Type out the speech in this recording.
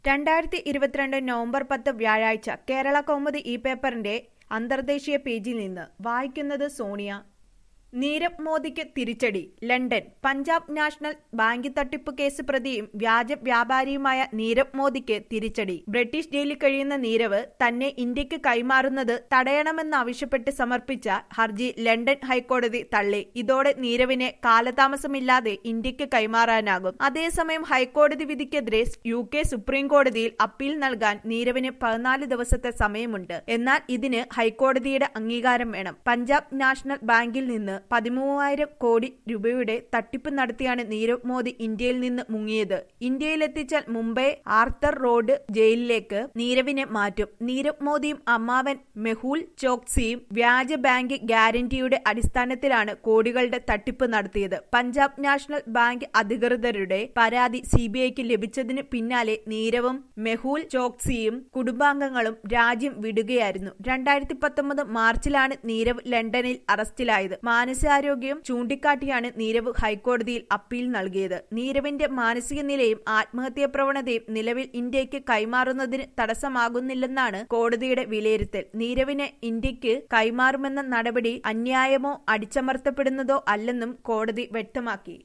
രണ്ടായിരത്തി ഇരുപത്തിരണ്ട് നവംബർ പത്ത് വ്യാഴാഴ്ച കേരള കൗമുദി ഈ പേപ്പറിന്റെ അന്തർദേശീയ പേജിൽ നിന്ന് വായിക്കുന്നത് സോണിയ നീരവ് മോദിക്ക് തിരിച്ചടി ലണ്ടൻ പഞ്ചാബ് നാഷണൽ ബാങ്ക് തട്ടിപ്പ് കേസ് പ്രതിയും വ്യാജ വ്യാപാരിയുമായ നീരവ് മോദിക്ക് തിരിച്ചടി ബ്രിട്ടീഷ് ജയിലിൽ കഴിയുന്ന നീരവ് തന്നെ ഇന്ത്യക്ക് കൈമാറുന്നത് തടയണമെന്നാവശ്യപ്പെട്ട് സമർപ്പിച്ച ഹർജി ലണ്ടൻ ഹൈക്കോടതി തള്ളി ഇതോടെ നീരവിനെ കാലതാമസമില്ലാതെ ഇന്ത്യക്ക് കൈമാറാനാകും അതേസമയം ഹൈക്കോടതി വിധിക്കെതിരെ യു കെ സുപ്രീം കോടതിയിൽ അപ്പീൽ നൽകാൻ നീരവിന് പതിനാല് ദിവസത്തെ സമയമുണ്ട് എന്നാൽ ഇതിന് ഹൈക്കോടതിയുടെ അംഗീകാരം വേണം പഞ്ചാബ് നാഷണൽ ബാങ്കിൽ നിന്ന് പതിമൂവായിരം കോടി രൂപയുടെ തട്ടിപ്പ് നടത്തിയാണ് നീരവ് മോദി ഇന്ത്യയിൽ നിന്ന് മുങ്ങിയത് ഇന്ത്യയിലെത്തിച്ചാൽ മുംബൈ ആർത്തർ റോഡ് ജയിലിലേക്ക് നീരവിനെ മാറ്റും നീരവ് മോദിയും അമ്മാവൻ മെഹുൽ ചോക്സിയും വ്യാജ ബാങ്ക് ഗ്യാരണ്ടിയുടെ അടിസ്ഥാനത്തിലാണ് കോടികളുടെ തട്ടിപ്പ് നടത്തിയത് പഞ്ചാബ് നാഷണൽ ബാങ്ക് അധികൃതരുടെ പരാതി സിബിഐക്ക് ലഭിച്ചതിന് പിന്നാലെ നീരവും മെഹുൽ ചോക്സിയും കുടുംബാംഗങ്ങളും രാജ്യം വിടുകയായിരുന്നു രണ്ടായിരത്തി പത്തൊമ്പത് മാർച്ചിലാണ് നീരവ് ലണ്ടനിൽ അറസ്റ്റിലായത് മാനസികാരോഗ്യം ചൂണ്ടിക്കാട്ടിയാണ് നീരവ് ഹൈക്കോടതിയിൽ അപ്പീൽ നൽകിയത് നീരവിന്റെ മാനസിക നിലയും ആത്മഹത്യാ പ്രവണതയും നിലവിൽ ഇന്ത്യക്ക് കൈമാറുന്നതിന് തടസ്സമാകുന്നില്ലെന്നാണ് കോടതിയുടെ വിലയിരുത്തൽ നീരവിനെ ഇന്ത്യക്ക് കൈമാറുമെന്ന നടപടി അന്യായമോ അടിച്ചമർത്തപ്പെടുന്നതോ അല്ലെന്നും കോടതി വ്യക്തമാക്കി